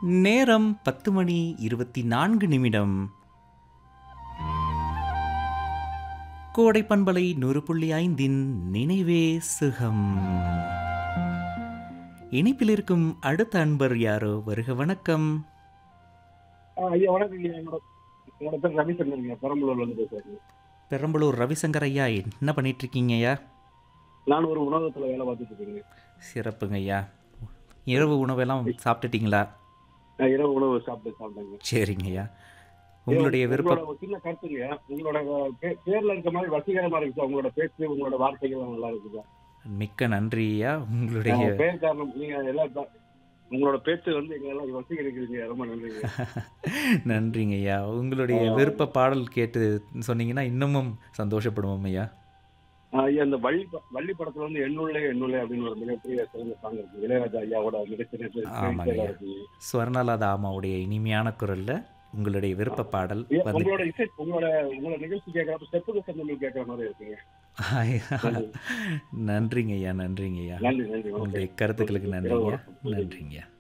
நேரம் பத்து மணி இருபத்தி நான்கு நிமிடம் கோடை பண்பலை நூறு புள்ளி ஐந்தின் நினைவே சுகம் இணைப்பில் இருக்கும் அடுத்த அன்பர் யாரோ வருக வணக்கம் ஆ, ஐயா வணக்கம் ஐயா என்னோட என்னோட பேர் ரவிச்சந்திரன் பெரம்பலூர்ல இருந்து பேசுறேன் பெரம்பலூர் ரவிசங்கர் ஐயா என்ன பண்ணிட்டு இருக்கீங்க ஐயா நான் ஒரு உணவகத்துல வேலை பார்த்துட்டு இருக்கேங்க சிறப்புங்க ஐயா இரவு உணவெல்லாம் சாப்பிட்டுட்டீங்களா நான் இரவு உணவு சாப்பிட்டு சாப்பிட்டேங்க சரிங்க ஐயா உங்களுடைய விருப்பம் உங்களோட ஒரு சின்ன கருத்துங்க உங்களோட பே- பேர்ல இருக்க மாதிரி வசீகரமா இருக்கு உங்களோட பேச்சு உங்களோட வார்த்தைகள் நல்லா இருக்குங்க மிக்க நன்றி ஐயா உங்களுடைய ஆ, பேர் காரணம் நீங்க எல்லாம் ப- உங்களோட பேச்சு வந்து எங்க எல்லாம் வசீகரிக்கிறீங்க ரொம்ப நன்றிங்க நன்றிங்க ஐயா உங்களுடைய விருப்ப பாடல் கேட்டு சொன்னீங்கன்னா இன்னமும் சந்தோஷப்படுவோம் ஐயா ஆ, ஐயா இந்த வள்ளி ப- வள்ளி படத்துல வந்து எண்ணுள்ளே எண்ணுள்ளே அப்படின்னு ஒரு மிகப்பெரிய சிறந்த சாங் இருக்கு இளையராஜா ஐயாவோட மிகச்சிறந்த ஆமாங்க. இசையில இருக்கு ஸ்வர்ணலதா அம்மாவுடைய இனிமையான குரல்ல உங்களுடைய விருப்ப பாடல் ஐயா, வந்து உங்களோட இசை உங்களோட உங்களோட நிகழ்ச்சி கேட்கறப்ப ஸ்டெப்புக்கு சந்தம் கேட்கற மாதிரி இருக்குங்க நன்றிங்க ஐயா நன்றிங்க ஐயா நன்றி நன்றி வணக்கம். உங்களுடைய கருத்துக்களுக்கு நன்றிங்க வணக்கம். நன்றிங்க